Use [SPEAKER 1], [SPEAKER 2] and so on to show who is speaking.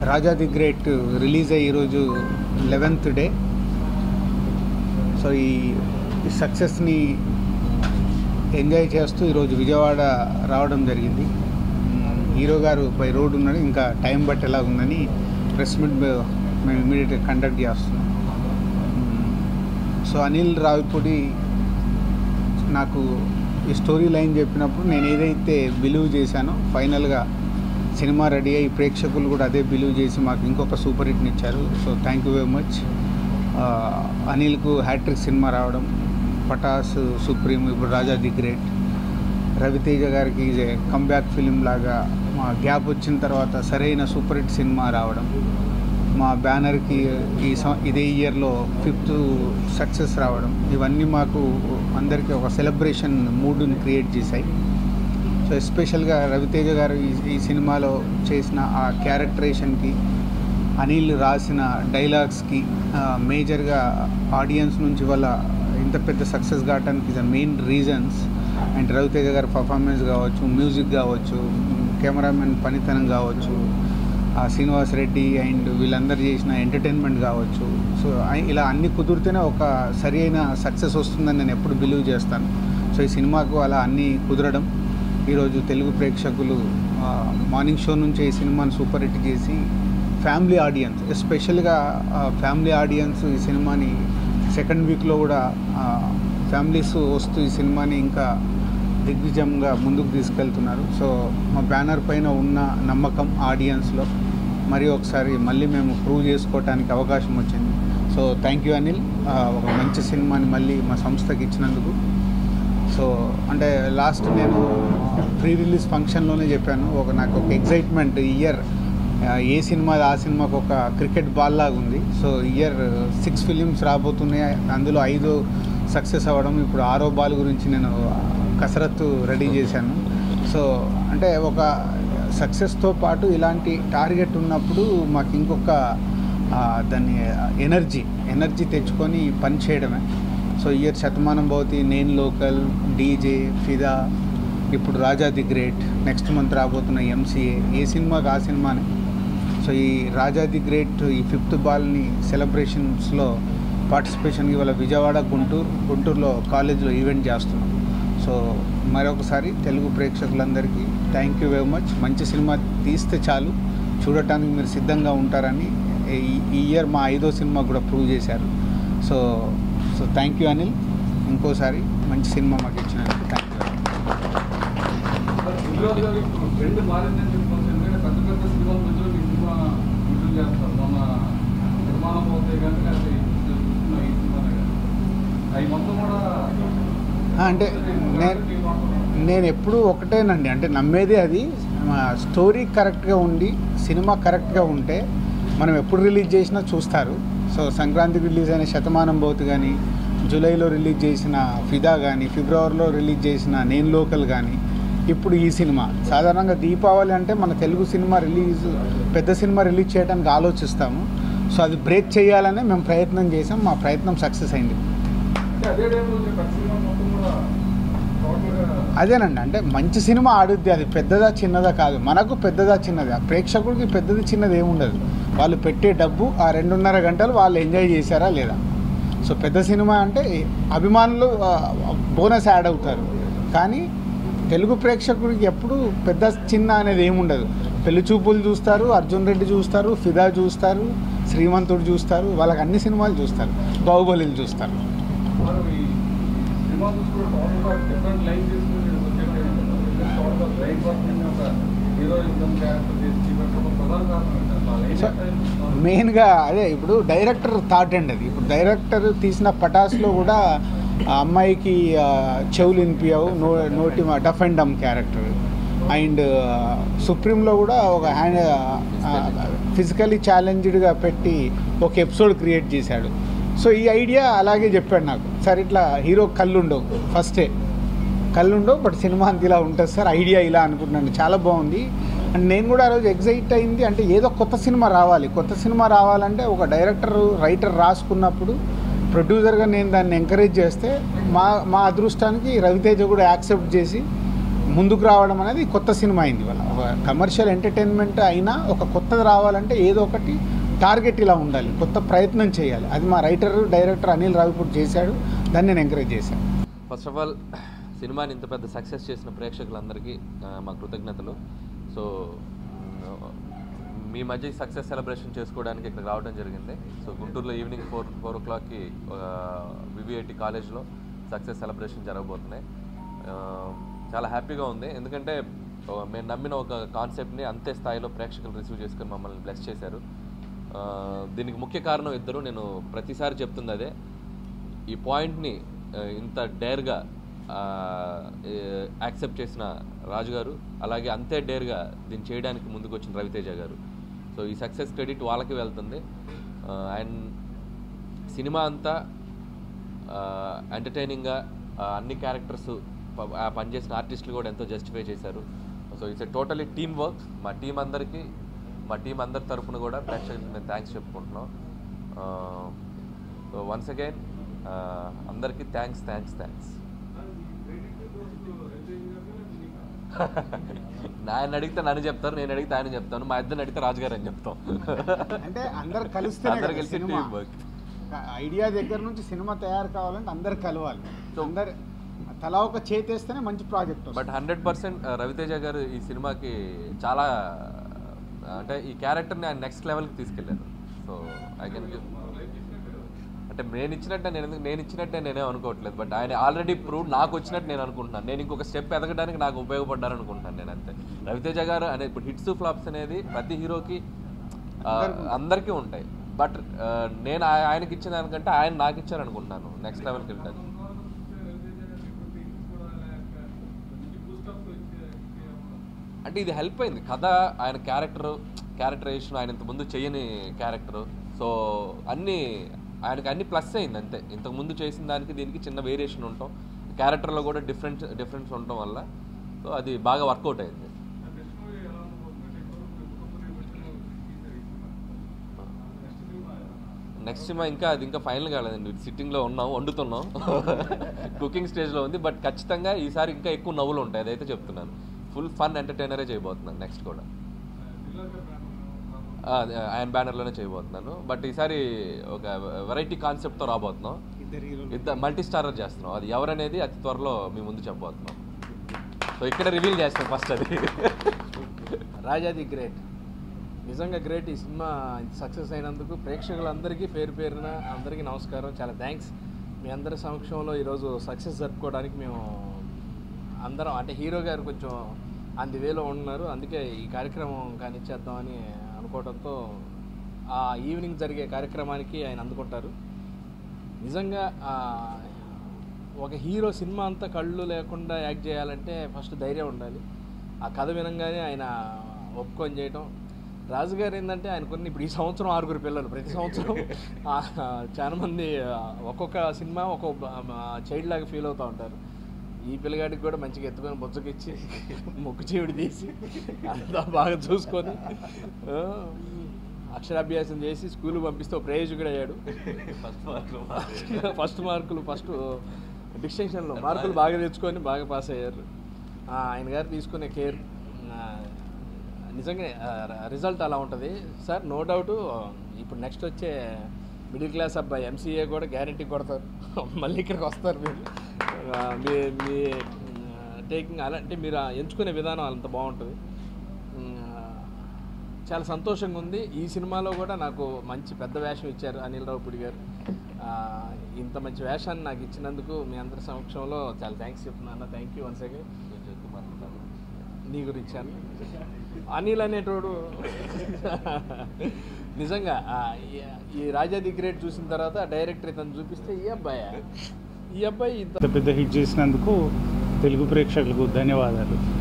[SPEAKER 1] Raja the great release అయ్యి ఈరోజు eleventh day so ఈ ఈ సక్సెస్ని ఎంజాయ్ చేస్తూ ఈరోజు విజయవాడ రావడం జరిగింది మ్, హీరో గారు బై రోడ్ ఉన్నాడు ఇంకా టైం బట్టి ఎలా ఉందని ప్రెస్ మీట్ మే- మేము ఇమీడియట్గా కండక్ట్ చేస్తున్నాం మ్, సో అనిల్ రావిపూడి నాకు ఈ స్టోరీ లైన్ చెప్పినప్పుడు నేను ఏదైతే బిలీవ్ చేశానో ఫైనల్గా సినిమా రెడీ అయ్యి ప్రేక్షకులు కూడా అదే బిలీవ్ చేసి మాకు ఇంకొక సూపర్ హిట్ని ఇచ్చారు so thank you very much అనిల్కు హ్యాట్రిక్ సినిమా రావడం పటాస్ సుప్రీం ఇప్పుడు రాజా ది గ్రేట్ రవితేజ గారికి ఇది కంబ్యాక్ ఫిలిం లాగా మా గ్యాప్ వచ్చిన తర్వాత సరైన సూపర్ హిట్ సినిమా రావడం మా బ్యానర్కి ఈ సం ఇదే ఇయర్లో ఫిఫ్త్ సక్సెస్ రావడం ఇవన్నీ మాకు అందరికీ ఒక సెలబ్రేషన్ మూడ్ని క్రియేట్ చేశాయి సో ఎస్పెషల్గా రవితేజ గారు ఈ ఈ సినిమాలో చేసిన ఆ క్యారెక్టరేషన్కి అనిల్ రాసిన డైలాగ్స్కి మేజర్గా ఆడియన్స్ నుంచి వాళ్ళ ఇంత పెద్ద సక్సెస్ కావడానికి the main reasons and Raviteja గారి పర్ఫార్మెన్స్ కావచ్చు మ్యూజిక్ కావచ్చు కెమెరామెన్ పనితనం కావచ్చు ఆ శ్రీనివాస్ రెడ్డి అండ్ వీళ్ళందరూ చేసిన ఎంటర్టైన్మెంట్ కావచ్చు సో ఐ- ఇలా అన్ని కుదిరితేనే ఒక సరి అయిన సక్సెస్ వస్తుందని నేను ఎప్పుడు బిలీవ్ చేస్తాను సో ఈ సినిమాకు అలా అన్నీ కుదరడం ఈరోజు తెలుగు ప్రేక్షకులు ఆ, మార్నింగ్ షో నుంచే ఈ సినిమాని సూపర్ హిట్ చేసి ఫ్యామిలీ ఆడియన్స్ ఎస్పెషల్గా ఫ్యామిలీ ఆడియన్స్ ఈ సినిమాని సెకండ్ వీక్లో కూడా ఆ, ఫ్యామిలీస్ వస్తూ ఈ సినిమాని ఇంకా దిగ్విజయంగా ముందుకు తీసుకెళ్తున్నారు సో మా బ్యానర్ పైన ఉన్న నమ్మకం ఆడియన్స్లో మరి ఒకసారి మళ్ళీ మేము ప్రూవ్ చేసుకోవడానికి అవకాశం వచ్చింది సో థ్యాంక్ యూ అనిల్ ఆ, ఒక మంచి సినిమాని మళ్ళీ మా సంస్థకి ఇచ్చినందుకు సో అంటే లాస్ట్ నేను ప్రీ రిలీజ్ ఫంక్షన్లోనే చెప్పాను ఒక నాకు ఒక ఎగ్జైట్మెంట్ ఇయర్ ఏ సినిమా ఆ సినిమాకి ఒక క్రికెట్ బాల్ లాగా ఉంది సో ఇయర్ సిక్స్ ఫిలిమ్స్ రాబోతున్నాయి అందులో ఐదు సక్సెస్ అవ్వడం ఇప్పుడు ఆరో బాల్ గురించి నేను కసరత్తు రెడీ చేశాను సో అంటే ఒక సక్సెస్తో పాటు ఇలాంటి టార్గెట్ ఉన్నప్పుడు మాకు ఇంకొక ఆ, దాన్ని ఎనర్జీ ఎనర్జీ తెచ్చుకొని పని చేయడమే సో ఇయర్ శతమానం భవతి నేను లోకల్ డీజే ఫిదా ఇప్పుడు Raja the great next month రాబోతున్న ఎంసీఏ ఏ సినిమాకి ఆ సినిమానే సో ఈ రాజా ది గ్రేట్ ఈ ఫిఫ్త్ బాల్ని సెలబ్రేషన్స్లో పార్టిసిపేషన్కి ఇవాళ విజయవాడ గుంటూరు గుంటూరులో కాలేజ్లో ఈవెంట్ చేస్తున్నాం సో మరొకసారి తెలుగు ప్రేక్షకులందరికీ థ్యాంక్ యూ వెరీ మచ్ మంచి సినిమా తీస్తే చాలు చూడటానికి మీరు సిద్ధంగా ఉంటారని ఈ ఈ ఇయర్ మా ఐదో సినిమా కూడా ప్రూవ్ చేశారు so so thank you Anil ఇంకోసారి మంచి సినిమా మాకు ఇచ్చినందుకు థ్యాంక్ యూ
[SPEAKER 2] గుజరాత్ గారు ఇప్పుడు ట్రెండ్ మారిందని చెప్పుకోవచ్చు ఎందుకంటే పెద్ద పెద్ద సినిమాల మధ్యలో మీ సినిమా విడుదల చేస్తారు మొన్న నిర్మాణం అవుతాయి కానీ అది చూస్తున్న ఈ సినిమానే కానీ అవి మొత్తం కూడా
[SPEAKER 1] ఆ, అంటే నేను నేను ఎప్పుడూ ఒకటేనండి అంటే నమ్మేది అది మా స్టోరీ కరెక్ట్గా ఉండి సినిమా కరెక్ట్గా ఉంటే మనం ఎప్పుడు రిలీజ్ చేసినా చూస్తారు సో సంక్రాంతికి రిలీజ్ అయిన శతమానం భౌతి కానీ జూలైలో రిలీజ్ చేసిన ఫిదా కానీ ఫిబ్రవరిలో రిలీజ్ చేసిన నేను లోకల్ కానీ ఇప్పుడు ఈ సినిమా సాధారణంగా దీపావళి అంటే మన తెలుగు సినిమా రిలీజ్ పెద్ద సినిమా రిలీజ్ చేయడానికి ఆలోచిస్తాము సో అది బ్రేక్ చేయాలనే మేము ప్రయత్నం చేసాం మా ప్రయత్నం సక్సెస్ అయింది
[SPEAKER 2] అంటే అదే టైంలో వచ్చే పెద్ద సినిమా మొత్తం కూడా టోటల్గా
[SPEAKER 1] అదేనండి అంటే మంచి సినిమా ఆడుద్ది అది పెద్దదా చిన్నదా కాదు మనకు పెద్దదా చిన్నది ఆ ప్రేక్షకుడికి పెద్దది చిన్నది ఏముండదు వాళ్ళు పెట్టే డబ్బు ఆ రెండున్నర గంటలు వాళ్ళు ఎంజాయ్ చేశారా లేదా సో పెద్ద సినిమా అంటే అభిమానులు బోనస్ యాడ్ అవుతారు కానీ తెలుగు ప్రేక్షకుడికి ఎప్పుడు పెద్ద చిన్న అనేది ఏముండదు పెళ్లి చూపులు చూస్తారు అర్జున్ రెడ్డి చూస్తారు ఫిదా చూస్తారు శ్రీమంతుడు చూస్తారు వాళ్ళకి అన్ని సినిమాలు చూస్తారు బాహుబలిలు చూస్తారు
[SPEAKER 2] మనం ఈ సినిమా చూసుకుంటే టోటల్గా డిఫరెంట్ లైన్ తీసుకుని వచ్చేటప్పుడు టోటల్గా లైన్ వర్క్ ఒక హీరోయిజం క్యారెక్టర్ చేసి చూపెట్టడం ఒక ప్రధాన కారణం ఏంటంటే ఆ లైన్
[SPEAKER 1] సో మెయిన్గా అదే ఇప్పుడు డైరెక్టర్ థాట్ అండి అది ఇప్పుడు డైరెక్టర్ తీసిన పటాస్లో కూడా ఆ అమ్మాయికి ఆ, చెవులు వినిపించవు నో నోటి deaf and dumb character and సుప్రీంలో కూడా ఒక హ్యాండ్ ఫిజికలీ ఛాలెంజ్డ్గా పెట్టి ఒక ఎపిసోడ్ క్రియేట్ చేశాడు సో ఈ ఐడియా అలాగే చెప్పాడు నాకు సార్ ఇట్లా హీరో కళ్ళు ఉండవు ఫస్టే కళ్ళు ఉండవు బట్ సినిమా అంత ఇలా ఉంటుంది సార్ ఐడియా ఇలా అనుకుంటున్నాను చాలా బాగుంది అండ్ నేను కూడా ఆ రోజు ఎగ్జైట్ అయింది అంటే ఏదో కొత్త సినిమా రావాలి కొత్త సినిమా రావాలంటే ఒక డైరెక్టర్ రైటర్ రాసుకున్నప్పుడు ప్రొడ్యూసర్గా నేను దాన్ని ఎంకరేజ్ చేస్తే మా మా అదృష్టానికి రవితేజ కూడా యాక్సెప్ట్ చేసి ముందుకు రావడం అనేది కొత్త సినిమా అయింది వాళ్ళ ఒక కమర్షియల్ ఎంటర్టైన్మెంట్ అయినా ఒక కొత్తది రావాలంటే ఏదో ఒకటి టార్గెట్ ఇలా ఉండాలి కొత్త ప్రయత్నం చేయాలి అది మా రైటర్ డైరెక్టర్ అనిల్ రావిపూడి చేశాడు దాన్ని నేను ఎంకరేజ్ చేశాను
[SPEAKER 3] ఫస్ట్ ఆఫ్ ఆల్ సినిమాని ఇంత పెద్ద సక్సెస్ చేసిన ప్రేక్షకులందరికీ ఆ, మా కృతజ్ఞతలు సో మీ మధ్య సక్సెస్ సెలబ్రేషన్ చేసుకోవడానికి ఇక్కడ రావడం జరిగింది సో గుంటూరులో ఈవినింగ్ ఫోర్ ఫోర్ ఓ క్లాక్కి వివిఐటి కాలేజ్లో సక్సెస్ సెలబ్రేషన్ జరగబోతున్నాయి ఆ, చాలా హ్యాపీగా ఉంది ఎందుకంటే ఆ, మేము నమ్మిన ఒక కాన్సెప్ట్ని అంతే స్థాయిలో ప్రేక్షకులు రిసీవ్ చేసుకొని మమ్మల్ని బ్లెస్ చేశారు ఆ, దీనికి ముఖ్య కారణం ఇద్దరు నేను ప్రతిసారి చెప్తుంది అదే ఈ పాయింట్ని ఆ, ఇంత డేర్గా యాక్సెప్ట్ చేసిన రాజు గారు అలాగే అంతే డేర్గా దీన్ని చేయడానికి ముందుకు వచ్చిన రవితేజ గారు సో ఈ సక్సెస్ క్రెడిట్ వాళ్ళకి వెళ్తుంది అండ్ సినిమా అంతా ఎంటర్టైనింగ్గా అన్ని క్యారెక్టర్స్ పనిచేసిన ఆర్టిస్టులు కూడా ఎంతో జస్టిఫై చేశారు so it's a totally team work మా టీం అందరికీ మా టీం అందరి తరఫున కూడా ప్రేక్షకులకు మేము థ్యాంక్స్ చెప్పుకుంటున్నాం సో వన్స్ అగైన్ అందరికీ థ్యాంక్స్ థ్యాంక్స్ థ్యాంక్స్ ఆయన అడిగితే నన్ను చెప్తారు నేను అడిగితే ఆయన చెప్తాను మా ఇద్దరిని అడిగితే రాజుగారు అని చెప్తాం
[SPEAKER 1] అంటే అందరు కలిస్తేనే
[SPEAKER 3] అందరు
[SPEAKER 1] కదా
[SPEAKER 3] కలిసి
[SPEAKER 1] సినిమా
[SPEAKER 3] team work.
[SPEAKER 1] ఐడియా దగ్గర నుంచి సినిమా తయారు కావాలంటే అందరు కలవాలి
[SPEAKER 3] So-
[SPEAKER 1] అందరు తలా ఒక చేతేస్తేనే మంచి project
[SPEAKER 3] but hundred percent Raviteja గారు ఈ సినిమాకి చాలా అంటే ఈ క్యారెక్టర్ని ఆయన నెక్స్ట్ లెవెల్కి తీసుకెళ్ళారు సో ఐ కెన్ అంటే నేను ఇచ్చినట్టే నేను ఎందుకు నేను ఇచ్చినట్టే నేనే అనుకోవట్లేదు బట్ ఆయన ఆల్రెడీ ప్రూవ్ నాకు వచ్చినట్టు నేను అనుకుంటున్నాను నేను ఇంకొక స్టెప్ ఎదగడానికి నాకు ఉపయోగపడ్డారు అనుకుంటున్నాను నేను అంతే రవితేజ గారు అనే ఇప్పుడు హిట్స్ ఫ్లాప్స్ అనేది ప్రతి హీరోకి ఆ, అందరికీ ఉంటాయి బట్ నేను ఆ- ఆయనకి ఇచ్చిన దానికంటే ఆయన నాకు ఇచ్చారు అనుకుంటున్నాను నెక్స్ట్ లెవెల్కి వెళ్ళడానికి అంటే ఇది హెల్ప్ అయింది కథ ఆయన క్యారెక్టర్ క్యారెక్టరైజేషన్ ఆయన ఇంత ముందు చేయని క్యారెక్టర్ సో అన్ని ఆయనకి అన్ని ప్లస్ అయింది అంతే ఇంతకు ముందు చేసిన దానికి దీనికి చిన్న వేరియేషన్ ఉంటాం క్యారెక్టర్లో కూడా డిఫరెంట్ డిఫరెన్స్ ఉండటం వల్ల సో అది బాగా వర్కౌట్ అయింది నెక్స్ట్ సినిమా ఇంకా అది ఇంకా ఫైనల్ కాలేదండి సిట్టింగ్లో ఉన్నాం వండుతున్నాం కుకింగ్ స్టేజ్లో ఉంది బట్ ఖచ్చితంగా ఈసారి ఇంకా ఎక్కువ నవ్వులు ఉంటాయి అదైతే చెప్తున్నాను ఫుల్ ఫన్ ఎంటర్టైనరే చేయబోతున్నాను నెక్స్ట్ కూడా ఆ, అదే, ఆయన బ్యానర్లోనే చేయబోతున్నాను బట్ ఈసారి ఒక వెరైటీ కాన్సెప్ట్తో రాబోతున్నాం
[SPEAKER 1] ఇద్దరు హీరోలు
[SPEAKER 3] ఇద్దరు మల్టీ స్టారర్ చేస్తున్నాం అది ఎవరనేది అతి త్వరలో మీ ముందు చెప్పబోతున్నాం సో ఇక్కడ రివీల్ చేస్తాం ఫస్ట్ అది
[SPEAKER 4] రాజాది గ్రేట్ నిజంగా గ్రేట్ ఈ సినిమా సక్సెస్ అయినందుకు ప్రేక్షకులందరికీ పేరు పేరున అందరికీ నమస్కారం చాలా థ్యాంక్స్ మీ అందరి సమక్షంలో ఈరోజు సక్సెస్ జరుపుకోవడానికి మేము అందరం అంటే హీరో గారు కొంచెం అంది వేలో ఉన్నారు అందుకే ఈ కార్యక్రమం కానిచ్చేద్దామని అనుకోవడంతో ఆ ఈవినింగ్ జరిగే కార్యక్రమానికి ఆయన అందుకుంటారు నిజంగా ఆ, ఒక హీరో సినిమా అంతా కళ్ళు లేకుండా యాక్ట్ చేయాలంటే ఫస్ట్ ధైర్యం ఉండాలి ఆ కథ వినంగానే ఆయన ఒప్పుకొని చేయటం రాజుగారు ఏంటంటే ఆయన కొన్ని ఇప్పుడు ఈ సంవత్సరం ఆరుగురు పిల్లలు ప్రతి సంవత్సరం ఆ, చాలా మంది ఆ, ఒక్కొక్క సినిమా ఒక్కొక్క చైల్డ్ లాగా ఫీల్ అవుతూ ఉంటారు ఈ పిల్లగాడికి కూడా మంచిగా ఎత్తుకొని బొజ్జకిచ్చి మొక్కు చీవిడి తీసి అంతా బాగా చూసుకొని ఆ, అక్షరాభ్యాసం చేసి స్కూల్ పంపిస్తే ఒక ప్రయోజకుడు అయ్యాడు ఫస్ట్ మార్కులు ఫస్ట్ డిస్టింక్షన్లో మార్కులు బాగా తెచ్చుకొని బాగా పాస్ అయ్యారు ఆ, ఆయన గారు తీసుకునే కేర్ నిజంగా రిజల్ట్ అలా ఉంటుంది సార్ నో డౌట్ ఇప్పుడు నెక్స్ట్ వచ్చే మిడిల్ క్లాస్ అబ్బాయి ఎంసీఏ కూడా గ్యారంటీ కొడతారు మళ్ళీ ఇక్కడికి వస్తారు మీరు ఆ, మీ మీ టేకింగ్ అలా అంటే మీరు ఆ ఎంచుకునే విధానం అంత బాగుంటుంది ఆ, చాలా సంతోషంగా ఉంది ఈ సినిమాలో కూడా నాకు మంచి పెద్ద వేషం ఇచ్చారు అనిల్ రావుపూడి గారు ఆ, ఇంత మంచి వేషాన్ని నాకు ఇచ్చినందుకు మీ అందరి సమక్షంలో చాలా థ్యాంక్స్ చెప్తున్నాను థ్యాంక్ యూ వన్స్ అగైన్ నీ గురించి అని అనిల్ అనేటోడు నిజంగా ఆ, ఈ- ఈ రాజా ది గ్రేట్ చూసిన తర్వాత డైరెక్టర్ ఇతను చూపిస్తే ఈ అబ్బాయి ఈ అబ్బాయి ఇంత
[SPEAKER 5] పెద్ద పెద్ద హిట్ చేసినందుకు తెలుగు ప్రేక్షకులకు ధన్యవాదాలు